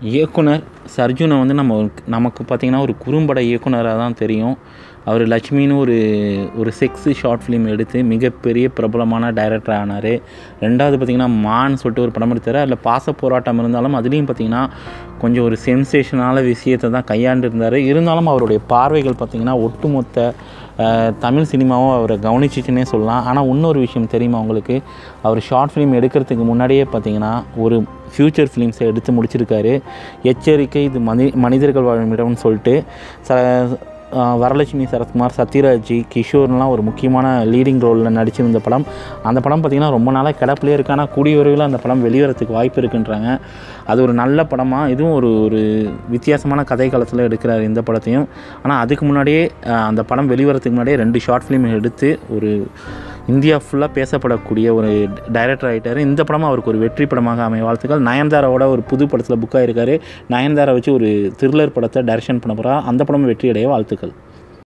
இயக்குனர் சர்ஜுனை வந்து நம்ம நமக்கு பார்த்திங்கன்னா ஒரு குறும்பட இயக்குனராக தான் தெரியும் அவர் லட்சுமின்னு ஒரு ஒரு செக்ஸு ஷார்ட் ஃபிலிம் எடுத்து மிகப்பெரிய பிரபலமான டைரக்டர் ஆனார் ரெண்டாவது பார்த்திங்கன்னா மான் சொல்லிட்டு ஒரு படம் எடுத்தார் அதில் பாச போராட்டம் இருந்தாலும் அதுலேயும் பார்த்திங்கன்னா கொஞ்சம் ஒரு சென்சேஷனான விஷயத்தை தான் கையாண்டு இருந்தார் இருந்தாலும் அவருடைய பார்வைகள் பார்த்திங்கன்னா ஒட்டுமொத்த அஹ், தமிழ் சினிமாவும் அவரை கவனிச்சிச்சுன்னே சொல்லலாம் ஆனால் இன்னொரு விஷயம் தெரியுமா உங்களுக்கு அவர் ஷார்ட் ஃபிலிம் எடுக்கிறதுக்கு முன்னாடியே பார்த்தீங்கன்னா ஒரு ஃப்யூச்சர் ஃபிலிம்ஸை எடுத்து முடிச்சிருக்காரு எச்சரிக்கை இது மனி மனிதர்கள் வாழும் இடம்னு சொல்லிட்டு ச அஹ், வரலட்சுமி சரத்குமார் சத்யராஜ் கிஷோர்லாம் ஒரு முக்கியமான லீடிங் ரோலில் நடிச்சிருந்த படம் அந்த படம் பார்த்திங்கன்னா ரொம்ப நாளாக கிடப்பிலே இருக்கு ஆனால் கூடிய விரைவில் அந்த படம் வெளிவரத்துக்கு வாய்ப்பு இருக்குன்றாங்க அது ஒரு நல்ல படமாக இதுவும் ஒரு ஒரு வித்தியாசமான கதை காலத்தில் எடுக்கிறார் இந்த படத்தையும் ஆனால் அதுக்கு முன்னாடியே அஹ், அந்த படம் வெளிவரத்துக்கு முன்னாடியே ரெண்டு ஷார்ட் ஃபிலிம் எடுத்து ஒரு இந்தியா ஃபுல்லாக பேசப்படக்கூடிய ஒரு டைரக்டர் ஆகிட்டார் இந்த படமும் அவருக்கு ஒரு வெற்றி படமாக அமைய வாழ்த்துக்கள் நயன்தாராவோட ஒரு புது படத்தில் புக் ஆகிருக்காரு நயன்தாரா வச்சு ஒரு த்ரில்லர் படத்தை டைரக்ஷன் பண்ண போகிறா அந்த படமும் வெற்றி அடைய வாழ்த்துக்கள்